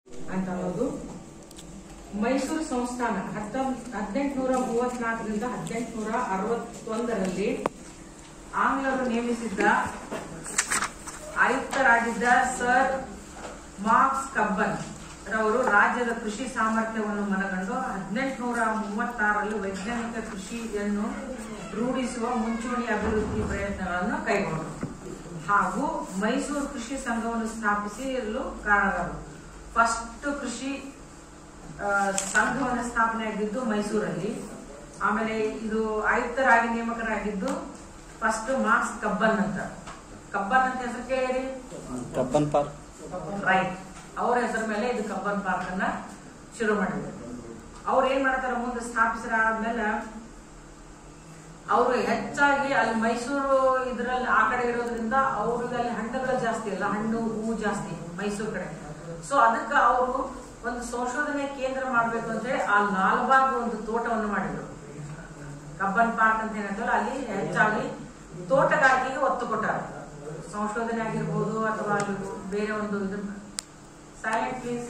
ಅಂತ ಅನ್ನೋದು ಮೈಸೂರು ಸಂಸ್ಥಾನ ಹತ್ತೊಂಬ ಹದಿನೆಂಟುನೂರ ಮೂವತ್ನಾಲ್ಕರಿಂದ ಹದಿನೆಂಟುನೂರ ಅರವತ್ತೊಂದರಲ್ಲಿ ಆಂಗ್ಲರು ನೇಮಿಸಿದ್ದ ಆಯುಕ್ತರಾಗಿದ್ದ ಸರ್ ಮಾರ್ಕ್ಸ್ ಕಬ್ಬನ್ ರವರು ರಾಜ್ಯದ ಕೃಷಿ ಸಾಮರ್ಥ್ಯವನ್ನು ಮನಗಂಡು ಹದಿನೆಂಟುನೂರ ಮೂವತ್ತಾರರಲ್ಲಿ ವೈಜ್ಞಾನಿಕ ಕೃಷಿಯನ್ನು ರೂಢಿಸುವ ಮುಂಚೂಣಿ ಅಭಿವೃದ್ಧಿ ಪ್ರಯತ್ನಗಳನ್ನು ಕೈಗೊಂಡರು ಹಾಗೂ ಮೈಸೂರು ಕೃಷಿ ಸಂಘವನ್ನು ಸ್ಥಾಪಿಸಲು ಕಾರಣರಾದರು ಫಸ್ಟ್ ಕೃಷಿ ಆ, ಸಂಘವನ್ನು ಸ್ಥಾಪನೆ ಆಗಿದ್ದು ಮೈಸೂರಲ್ಲಿ ಆಮೇಲೆ ಇದು ಆಯುಕ್ತರಾಗಿ ನೇಮಕರಾಗಿದ್ದು ಫಸ್ಟ್ ಮಾರ್ಕ್ಸ್ ಕಬ್ಬನ್ ಅಂತ ಕಬ್ಬನ್ ಅಂತ ಹೆಸರು ಕೇಳಿರಿ ಕಬ್ಬನ್ ಪಾರ್ಕ್ ರೈಟ್ ಅವ್ರ ಹೆಸರ ಮೇಲೆ ಇದು ಕಬ್ಬನ್ ಪಾರ್ಕ್ ಅನ್ನ ಶುರು ಮಾಡಿದ್ರು ಅವ್ರು ಏನ್ ಮಾಡ್ತಾರ ಮುಂದೆ ಸ್ಥಾಪಿಸಿರಾದ್ಮೇಲೆ ಅವರು ಹೆಚ್ಚಾಗಿ ಅಲ್ಲಿ ಮೈಸೂರು ಇದ್ರಲ್ಲಿ ಆ ಕಡೆ ಇರೋದ್ರಿಂದ ಅವ್ರಿಗೆ ಅಲ್ಲಿ ಹಣ್ಣುಗಳು ಜಾಸ್ತಿ ಅಲ್ಲ ಹಣ್ಣು ಹೂವು ಜಾಸ್ತಿ ಮೈಸೂರು ಕಡೆ ಸೊ ಅದಕ್ಕೆ ಅವರು ಒಂದು ಸಂಶೋಧನೆ ಕೇಂದ್ರ ಮಾಡ್ಬೇಕು ಅಂತ ಹೇಳಿ ಆ ಲಾಲ್ಬಾಗ್ ಒಂದು ತೋಟವನ್ನು ಮಾಡಿದ್ರು ಕಬ್ಬನ್ ಪಾರ್ಕ್ ಅಂತ ಏನಂತಾರೆ ಅಲ್ಲಿ ಹೆಚ್ಚಾಗಿ ತೋಟಗಾರಿಕೆಗೆ ಒತ್ತು ಕೊಟ್ಟಾರೆ ಸಂಶೋಧನೆ ಆಗಿರ್ಬೋದು ಅಥವಾ ಅಲ್ಲಿ ಬೇರೆ ಒಂದು ಇದು silent please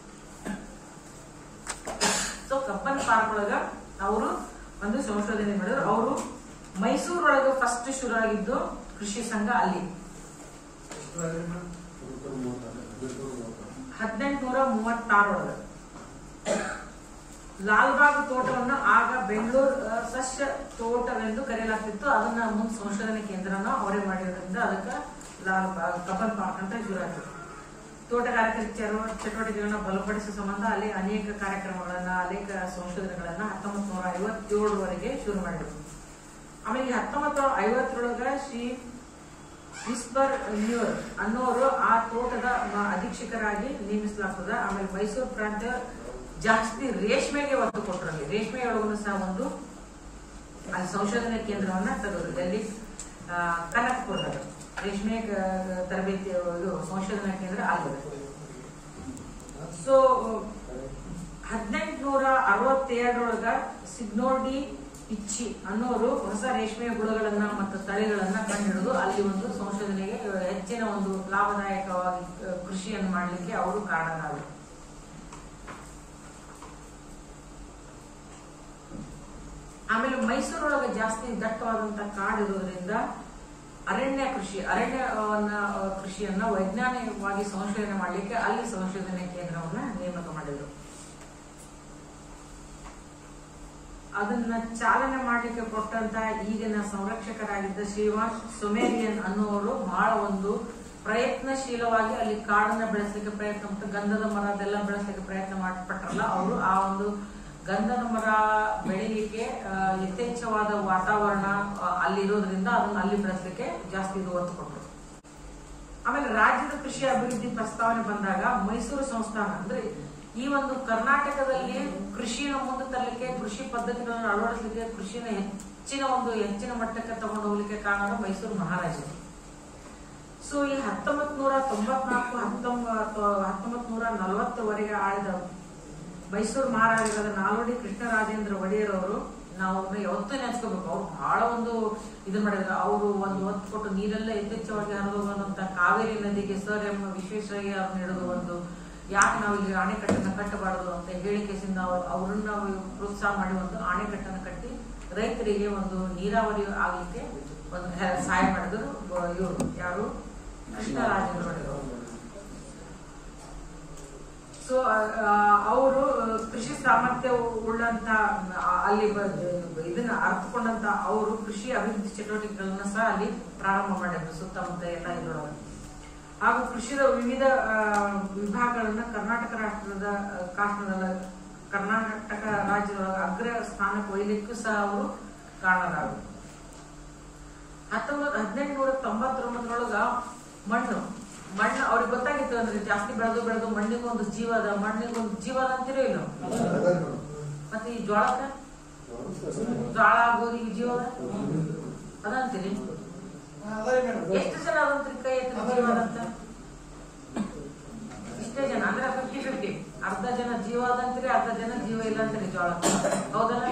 so Cubbon park ಒಳಗ ಅವರು ಒಂದು ಸಂಶೋಧನೆ ಮಾಡಿದ್ರು ಅವರು ಮೈಸೂರೊಳಗೆ ಫಸ್ಟ್ ಶುರು ಆಗಿದ್ದು ಕೃಷಿ ಸಂಘ ಅಲ್ಲಿ ಹದಿನೆಂಟುನೂರ ಮೂವತ್ತಾರೊಳಗೆ ಲಾಲ್ಬಾಗ್ ತೋಟವನ್ನು ಆಗ ಬೆಂಗಳೂರು ಆ, ಸಸ್ಯ ತೋಟವೆಂದು ಕರೆಯಲಾಗ್ತಿತ್ತು ಅದನ್ನ ಮುಂದೆ ಸಂಶೋಧನೆ ಕೇಂದ್ರನ ಅವರೇ ಮಾಡಿರೋದ್ರಿಂದ ಅದಕ್ಕೆ ಲಾಲ್ಬಾಗ್ ಕಬ್ಬನ್ ಪಾರ್ಕ್ ಅಂತ ಶುರು ಆಯ್ತು ತೋಟಗಾರಿಕೆ ಚಟುವ- ಚಟುವಟಿಕೆಗಳನ್ನ ಬಲಪಡಿಸುವ ಸಂಬಂಧ ಅಲ್ಲಿ ಅನೇಕ ಕಾರ್ಯಕ್ರಮಗಳನ್ನ ಅನೇಕ ಸಂಶೋಧನೆಗಳನ್ನ ಹತ್ತೊಂಬತ್ ನೂರ ಐವತ್ತೇಳರವರೆಗೆ ಶುರು ಮಾಡಿದ್ರು ಆಮೇಲೆ ಹತ್ತೊಂಬತ್ ನೂರ ಐವತ್ತರೊಳಗ ಶ್ರೀ ವಿಸ್ಪರ್ ನ್ಯೂರ್ ಅನ್ನೋರು ಆ ತೋಟದ ಮ- ಅಧೀಕ್ಷಕರಾಗಿ ನೇಮಿಸಲಾಗ್ತದ ಆಮೇಲೆ ಮೈಸೂರು ಪ್ರಾಂತ್ಯ ಜಾಸ್ತಿ ರೇಷ್ಮೆಗೆ ಒತ್ತು ಕೊಟ್ಟರಲ್ಲಿ ರೇಷ್ಮೆ ಒಳಗೂ ಸಹ ಒಂದು ಅಲ್ಲಿ ಸಂಶೋಧನೆ ಕೇಂದ್ರವನ್ನ ತೆಗೆದ್ರು ಎಲ್ಲಿ ಆ, ಕನಕಪುರದಾಗ ರೇಷ್ಮೆ ಗ- ತರಬೇತಿ ಇದು ಸಂಶೋಧನಾ ಕೇಂದ್ರ ಆಗಿದೆ ಸೊ ಹದಿನೆಂಟುನೂರ ಅರವತ್ತೆರಡರೊಳಗ ಸಿಗ್ನೋಡಿ ಇಚ್ಚಿ ಅನ್ನೋರು ಹೊಸ ರೇಷ್ಮೆಯ ಗುಣಗಳನ್ನ ಮತ್ತು ತಳಿಗಳನ್ನ ಕಂಡುಹಿಡಿದು ಅಲ್ಲಿ ಒಂದು ಸಂಶೋಧನೆಗೆ ಆ, ಹೆಚ್ಚಿನ ಒಂದು ಲಾಭದಾಯಕವಾಗಿ ಆ, ಕೃಷಿಯನ್ನು ಮಾಡಲಿಕ್ಕೆ ಅವರು ಕಾರಣರಾದರು ಆಮೇಲೆ ಮೈಸೂರೊಳಗೆ ಜಾಸ್ತಿ ದಟ್ಟವಾದಂತ ಕಾಡು ಇರೋದ್ರಿಂದ ಅರಣ್ಯ ಕೃಷಿ ಅರಣ್ಯವನ್ನ ಆ, ಕೃಷಿಯನ್ನ ವೈಜ್ಞಾನಿಕವಾಗಿ ಸಂಶೋಧನೆ ಮಾಡಲಿಕ್ಕೆ ಅಲ್ಲಿ ಸಂಶೋಧನೆ ಕೇಂದ್ರವನ್ನ ನೇಮಕ ಮಾಡಿದ್ರು ಅದನ್ನ ಚಾಲನೆ ಮಾಡಲಿಕ್ಕೆ ಕೊಟ್ಟಂತ ಈಗಿನ ಸಂರಕ್ಷಕರಾಗಿದ್ದ ಶ್ರೀವಾಸ್ ಸೊಮೇರಿಯನ್ ಅನ್ನುವರು ಬಹಳ ಒಂದು ಪ್ರಯತ್ನಶೀಲವಾಗಿ ಅಲ್ಲಿ ಕಾಡನ್ನ ಬೆಳೆಸಲಿಕ್ಕೆ ಪ್ರಯತ್ನ ಮತ್ತು ಗಂಧದ ಮರ ಅದೆಲ್ಲ ಬೆಳೆಸಲಿಕ್ಕೆ ಪ್ರಯತ್ನ ಮಾಡ್ಪಟ್ರಲ್ಲ ಅವರು ಆ ಒಂದು ಗಂಧದ ಮರ ಬೆಳಿಲಿಕ್ಕೆ ಆ, ಯಥೇಚ್ಛವಾದ ವಾತಾವರಣ ಆ, ಅಲ್ಲಿರೋದ್ರಿಂದ ಅದನ್ನ ಅಲ್ಲಿ ಬೆಳೆಸಲಿಕ್ಕೆ ಜಾಸ್ತಿ ಇದು ಒತ್ತು ಕೊಟ್ಟರು ಆಮೇಲೆ ರಾಜ್ಯದ ಕೃಷಿ ಅಭಿವೃದ್ಧಿ ಪ್ರಸ್ತಾವನೆ ಬಂದಾಗ ಮೈಸೂರು ಸಂಸ್ಥಾನ ಅಂದ್ರೆ ಈ ಒಂದು ಕರ್ನಾಟಕದಲ್ಲಿ ಕೃಷಿನ ಮುಂದೆ ತರಲಿಕ್ಕೆ ಕೃಷಿ ಪದ್ಧತಿಗಳನ್ನು ಅಳವಡಿಸಲಿಕ್ಕೆ ಕೃಷಿನ ಹೆಚ್ಚಿನ ಒಂದು ಹೆಚ್ಚಿನ ಮಟ್ಟಕ್ಕೆ ತಗೊಂಡು ಹೋಗ್ಲಿಕ್ಕೆ ಕಾರಣ ಮೈಸೂರು ಮಹಾರಾಜರು ಸೊ ಈ ಹತ್ತೊಂಬತ್ ನೂರ ತೊಂಬತ್ನಾಲ್ಕು ಹತ್ತೊಂಬತ್ತು ಹತ್ತೊಂಬತ್ ನೂರ ನಲವತ್ತವರೆಗೆ ಆಳಿದ ಮೈಸೂರು ಮಹಾರಾಜರಾದ ನಾಲ್ವಡಿ ಕೃಷ್ಣರಾಜೇಂದ್ರ ಒಡೆಯರ್ ಅವರು ನಾವು ಅವ್ರನ್ನ ಯಾವತ್ತೂ ನೆನೆಸ್ಕೋಬೇಕು ಅವ್ರು ಬಹಳ ಒಂದು ಇದನ್ನ ಮಾಡಿದ್ರು ಅವರು ಒಂದು ಒತ್ತು ಕೊಟ್ಟು ನೀರೆಲ್ಲ ಯಥೇಚ್ಛವಾಗಿ ಹರಿದು ಹೋಗುವಂತ ಕಾವೇರಿ ನದಿಗೆ ಸರ್ ಎಂ ವಿಶ್ವೇಶ್ವರಯ್ಯ ಅವ್ರನ್ನ ಹಿಡಿದು ಒಂದು ಯಾಕೆ ನಾವು ಇಲ್ಲಿ ಅಣೆಕಟ್ಟನ್ನ ಕಟ್ಟಬಾರದು ಅಂತ ಹೇಳಿಕೆಸಿಂದ ಅವ್ರು- ಅವ್ರನ್ನ ಪ್ರೋತ್ಸಾಹ ಮಾಡಿ ಒಂದು ಅಣೆಕಟ್ಟನ್ನ ಕಟ್ಟಿ ರೈತರಿಗೆ ಒಂದು ನೀರಾವರಿ ಆಗ್ಲಿಕ್ಕೆ ಒಂದು ಹೆ- ಸಹಾಯ ಮಾಡಿದ್ರು ಇವರು ಯಾರು ಕೃಷ್ಣರಾಜೇಂದ್ರ ಒಡೆಯರ್ ಅವರು ಸೊ ಅವರು ಕೃಷಿ ಸಾಮರ್ಥ್ಯ ಉಳ್ಳಂತ ಆ, ಅಲ್ಲಿ ಬ- ಇದನ್ನ ಅರ್ಥಕೊಂಡಂತ ಅವರು ಕೃಷಿ ಅಭಿವೃದ್ಧಿ ಚಟುವಟಿಕೆಗಳನ್ನ ಸಹ ಅಲ್ಲಿ ಪ್ರಾರಂಭ ಮಾಡಿದ್ರು ಸುತ್ತಮುತ್ತ ಎಲ್ಲ ಇದ್ರೊಳಗೆ ಹಾಗೂ ಕೃಷಿಯ ವಿವಿಧ ಆ, ವಿಭಾಗಗಳನ್ನ ಕರ್ನಾಟಕ ರಾಷ್ಟ್ರದ ಆ, ಕಾಶ್ಮೀರದ ಕರ್ನಾಟಕ ರಾಜ್ಯದೊಳಗೆ ಅಗ್ರ ಸ್ಥಾನಕ್ಕೆ ಒಯ್ಯಲಿಕ್ಕೂ ಸಹ ಅವರು ಕಾರಣರಾದರು ಹತ್ತೊಂಬತ್ತು ಹದಿನೆಂಟುನೂರ ತೊಂಬತ್ತೊಂಬತ್ತರೊಳಗ ಮಣ್ಣು ಮಣ್ಣು ಅವ್ರಿಗೆ ಗೊತ್ತಾಗಿತ್ತು ಅಂದ್ರೆ ಜಾಸ್ತಿ ಬೆಳೆದು ಬೆಳೆದು ಮಣ್ಣಿಗೆ ಒಂದು ಜೀವ ಅದ ಮಣ್ಣಿಗೆ ಒಂದು ಜೀವ ಅದ ಅಂತೀರೋ ಇಲ್ಲ ಮತ್ತೆ ಈ ಜೋಳಕ್ಕ ಜೋಳ ಗೋಧಿಗೆ ಜೀವ ಅದ ಅದಂತೀರಿ ಎಷ್ಟು ಜನ ಅದಂತ್ರಿ ಕೈ ಎತ್ತಿ ಜೀವ ಅದಂತ ಇಷ್ಟೇ ಜನ ಅಂದ್ರೆ ಫಿಫ್ಟಿ ಫಿಫ್ಟಿ ಅರ್ಧ ಜನ ಜೀವ ಅದಂತೀರಿ ಅರ್ಧ ಜನ ಜೀವ ಇಲ್ಲ ಅಂತೀರಿ ಜೋಳ ಹೌದಲ್ಲ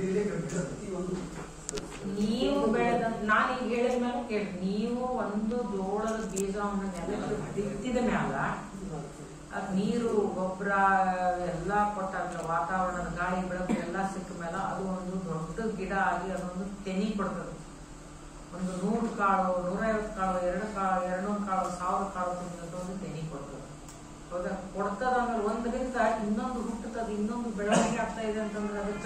ನೀವು ಬೆಳೆದ ನಾನು ಈಗ ಹೇಳಿದ ಮೇಲೆ ಕೇಳಿ ನೀವು ಒಂದು ಜೋಳದ ಬೀಜವನ್ನು ನೆಲಕ್ಕೆ ಬಿತ್ತಿದ ಮ್ಯಾಲ ಅದ್ ನೀರು ಗೊಬ್ಬರ ಎಲ್ಲ ಕೊಟ್ಟಾಗ ವಾತಾವರಣದ ಗಾಳಿ ಬೆಳಕು ಎಲ್ಲ ಸಿಕ್ಕ ಮೇಲೆ ಅದು ಒಂದು ದೊಡ್ಡ ಗಿಡ ಆಗಿ ಅದೊಂದು ತೆನಿ ಕೊಡ್ತದೆ ಒಂದು ನೂರು ಕಾಳು ನೂರೈವತ್ತು ಕಾಳು ಎರಡು ಕಾಳು ಎರಡ್ನೂರು ಕಾಳು ಸಾವಿರ ಕಾಳು ತುಂಬಿದಂತ ಒಂದು ತೆನಿ ಕೊಡ್ತದೆ ಹೌದಾ ಕೊಡ್ತದ ಆಮೇಲೆ ಒಂದರಿಂದ ಇನ್ನೊಂದು ಹುಟ್ಟುತ್ತದೆ ಇನ್ನೊಂದು ಬೆಳವಣಿಗೆ ಆಗ್ತಾ ಇದೆ ಅಂತಂದ್ರೆ ಅದಕ್ಕೆ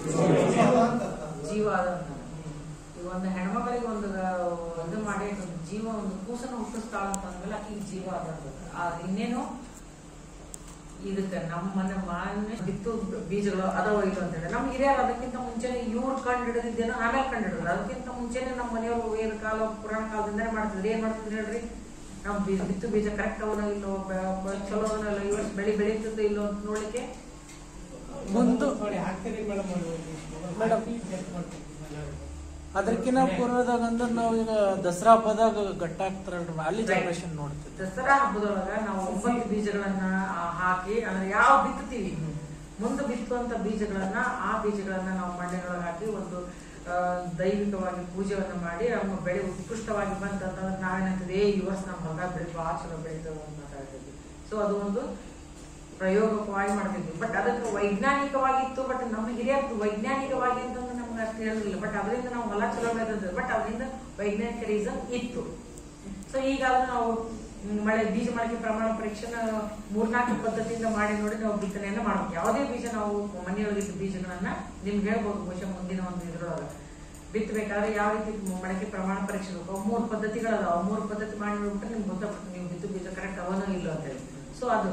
ಜೀವ ಅದ ಅಂತಾನೆ. ಈಗ ಒಂದು ಹೆಣ್ಮಗಳಿಗೆ ಒಂದು ಇದು ಮಾಡಿ ಒಂದು ಜೀವ ಒಂದು ಕೂಸನ್ನು ಹುಟ್ಟಿಸ್ತಾಳ ಅಂತಂದ್ಮೇಲೆ ಆಕಿಗೆ ಜೀವ ಅದ ಅಂತ. ಆ ಇನ್ನೇನು ಇದಕ್ಕೆ ನಮ್ಮ ಮನೆ ಮಾನ್ಯ ಬಿತ್ತು ಬೀಜಗಳು ಅದಾವ ಇದು ಅಂತ ಹೇಳಿ ನಮ್ಮ ಹಿರಿಯರು ಅದಕ್ಕಿಂತ ಮುಂಚೆನೆ ಇವ್ರು ಕಂಡು ಹಿಡಿದಿದ್ದೇನೋ ಆಮೇಲೆ ಕಂಡು ಹಿಡಿದ್ರು ಅದಕ್ಕಿಂತ ಮುಂಚೆನೆ ನಮ್ಮ ಮನೆಯವರು ವೇದ ಕಾಲ ಪುರಾಣ ಕಾಲದಿಂದನೇ ಮಾಡ್ತಿದ್ರು ಏನ್ ಮಾಡ್ತಿದ್ರು ಹೇಳ್ರಿ ನಾವು ಬೀಜ ಬಿತ್ತು ಬೀಜ ಕರೆಕ್ಟ್ ಅವನ ಇಲ್ಲೋ ಬ- ಬ- ಚಲೋ ಅವನ ಇಲ್ಲ ಇವತ್ತು ಬೆಳಿ ಬೆಳೀತದೆ ಇಲ್ಲೋ ಅಂತ ನೋಡ್ಲಿಕ್ಕೆ ಮುಂದು ನೋಡಿ ಹಾಕ್ತೀರಿ ಮೇಡಮ್ ಮೇಡಮ್. ಅದಕ್ಕಿಂತ ಪೂರ್ವದಾಗ ಅಂದ್ರೆ ನಾವು ಈಗ ದಸರಾ ಹಬ್ಬದಾಗ ಗಟ್ಟ ಹಾಕ್ತಾರಲ್ರಿ ಅಲ್ಲಿ Right. ಜನರೇಷನ್ ನೋಡ್ತೀವಿ ದಸರಾ ಹಬ್ಬದೊಳಗ ನಾವು ಒಂಬತ್ತು ಬೀಜಗಳನ್ನ ಆ, ಹಾಕಿ ಅಂದ್ರೆ ಯಾವ ಬಿತ್ತುತ್ತೀವಿ ಮುಂದೆ ಬಿತ್ತುವಂತ ಬೀಜಗಳನ್ನ ಆ ಬೀಜಗಳನ್ನ ನಾವು ಮಣ್ಣಿನೊಳಗೆ ಹಾಕಿ ಒಂದು ಆ, ದೈವಿಕವಾಗಿ ಪೂಜೆಯನ್ನ ಮಾಡಿ ನಮ್ಮ ಬೆಳೆ ಉತ್ಕೃಷ್ಟವಾಗಿ ಬಂತಂತಂದ್ರೆ ನಾವೇನಂತಿದೆ ಈ ವರ್ಷ ನಮ್ಮ ಹೊಲ ಬೆಳೆ ಭಾಳ ಚಲೋ ಬೆಳೀತದೆ ಅಂತ ಮಾತಾಡ್ತಿದ್ವಿ ಸೊ ಅದು ಒಂದು ಪ್ರಯೋಗವಾಗಿ ಮಾಡ್ತಿದ್ವಿ ಬಟ್ ಅದಕ್ಕೆ ವೈಜ್ಞಾನಿಕವಾಗಿತ್ತು ಬಟ್ ನಮ್ಮ ಹಿರಿಯರು ವೈಜ್ಞಾನಿಕವಾಗಿ ಅಂತಂದ್ರೆ ನಮ್ಗೆ ಅಷ್ಟು ಹೇಳಿರಲಿಲ್ಲ ಬಟ್ ಅದರಿಂದ ನಾವು ಹೊಲ ಚಲೋ ಬೆಳೆದಿದ್ವಿ ಬಟ್ ಅದರಿಂದ ವೈಜ್ಞಾನಿಕ ರೀಸನ್ ಇತ್ತು ಸೊ ಈಗ ಅದನ್ನ ನಾವು ಮ್, ಮಳೆ ಬೀಜ ಮೊಳಕೆ ಪ್ರಮಾಣ ಪರೀಕ್ಷೆನ ಮೂರ್ನಾಲ್ಕು ಪದ್ಧತಿಯಿಂದ ಮಾಡಿ ನೋಡಿ ನಾವು ಬಿತ್ತನೆಯನ್ನ ಮಾಡ್ಬೇಕು ಯಾವುದೇ ಬೀಜ ನಾವು ಮನೆಯೊಳಗಿದ್ದ ಬೀಜಗಳನ್ನ ನಿಮ್ಗೆ ಹೇಳ್ಬೋದು ಬಹುಶಃ ಮುಂದಿನ ಒಂದು ಇದ್ರೊಳಗೆ ಬಿತ್ತಬೇಕಾದ್ರೆ ಯಾವ ರೀತಿ ಮೊಳಕೆ ಪ್ರಮಾಣ ಪರೀಕ್ಷೆ ಬೇಕು ಮೂರು ಪದ್ಧತಿಗಳದಾವ ಮೂರು ಪದ್ಧತಿ ಮಾಡಿ ನೋಡ್ಬಿಟ್ರೆ ನಿಮ್ಗೆ ಗೊತ್ತಾಗ್ತದೆ ನೀವು ಬಿತ್ತು ಬೀಜ ಕರೆಕ್ಟ್ ಅವನೋ ಇಲ್ಲೋ ಅಂತೇಳಿ ಸೊ ಅದು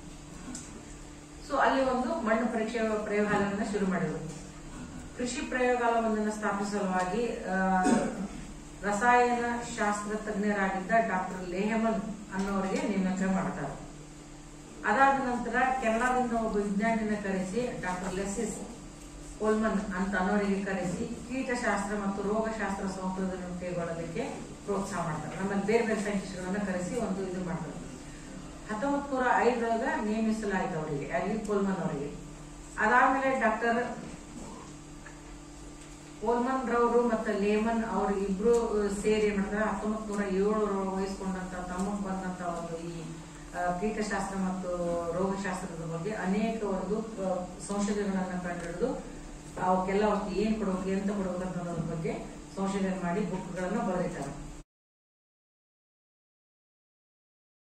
ಸೊ ಅಲ್ಲಿ ಒಂದು ಮಣ್ಣು ಪರೀಕ್ಷೆ ಪ್ರಯೋಗಾಲಯವನ್ನ ಶುರು ಮಾಡಿದ್ರು ಕೃಷಿ ಪ್ರಯೋಗಾಲಯವನ್ನ ಸ್ಥಾಪಿಸಲುವಾಗಿ ಆ, ರಸಾಯನ ಶಾಸ್ತ್ರ ತಜ್ಞರಾಗಿದ್ದ ಡಾಕ್ಟರ್ ಲೇಹಮನ್ ಅನ್ನೋರಿಗೆ ನೇಮಕ ಮಾಡ್ತಾರೆ ಅದಾದ ನಂತರ ಕೆನಡಾದಿಂದ ಒಬ್ಬ ವಿಜ್ಞಾನಿನ ಕರೆಸಿ ಡಾಕ್ಟರ್ ಲೆಸಿಸ್ ಕೋಲ್ಮನ್ ಅಂತ ಅನ್ನೋರಿಗೆ ಕರೆಸಿ ಕೀಟಶಾಸ್ತ್ರ ಮತ್ತು ರೋಗಶಾಸ್ತ್ರ ಸಂಶೋಧನೆ ಕೈಗೊಳ್ಳೋದಕ್ಕೆ ಪ್ರೋತ್ಸಾಹ ಮಾಡ್ತಾರೆ ನಮ್ಮಲ್ಲಿ ಬೇರೆ ಬೇರೆ ಸೈಂಟಿಸ್ಟ್ಗಳನ್ನ ಕರೆಸಿ ಒಂದು ಇದು ಮಾಡ್ತಾರೆ ಹತ್ತೊಂಬತ್ ನೂರ ಐದರೊಳಗ ನೇಮಿಸಲಾಯ್ತು ಅವರಿಗೆ ಅಲ್ಲಿ ಕೋಲ್ಮನ್ ಅವರಿಗೆ ಅದಾದ್ಮೇಲೆ ಡಾಕ್ಟರ್ ಕೋಲ್ಮನ್ ರವರು ಮತ್ತೆ ಲೇಮನ್ ಅವರು ಇಬ್ರು ಸೇರಿ ಏನ್ ಮಾಡ್ತಾರೆ ಹತ್ತೊಂಬತ್ ನೂರ ಏಳರ ವಹಿಸ್ಕೊಂಡಂತ ತಮ್ಮ ಬಂದಂತ ಒಂದು ಈ ಆ, ಕೀಟಶಾಸ್ತ್ರ ಮತ್ತು ರೋಗಶಾಸ್ತ್ರದ ಬಗ್ಗೆ ಅನೇಕ ಒಂದು ಆ, ಸಂಶೋಧನೆಗಳನ್ನ ಕಂಡುಹಿಡಿದು ಅವಕ್ಕೆಲ್ಲ ಅವಕ್ಕೆ ಏನ್ ಕೊಡ್ಬೇಕು ಎಂತ ಕೊಡ್ಬೇಕು ಅನ್ನೋದ್ರ ಬಗ್ಗೆ ಸಂಶೋಧನೆ ಮಾಡಿ ಬುಕ್ಗಳನ್ನ ಬರೆದಿದ್ದಾರೆ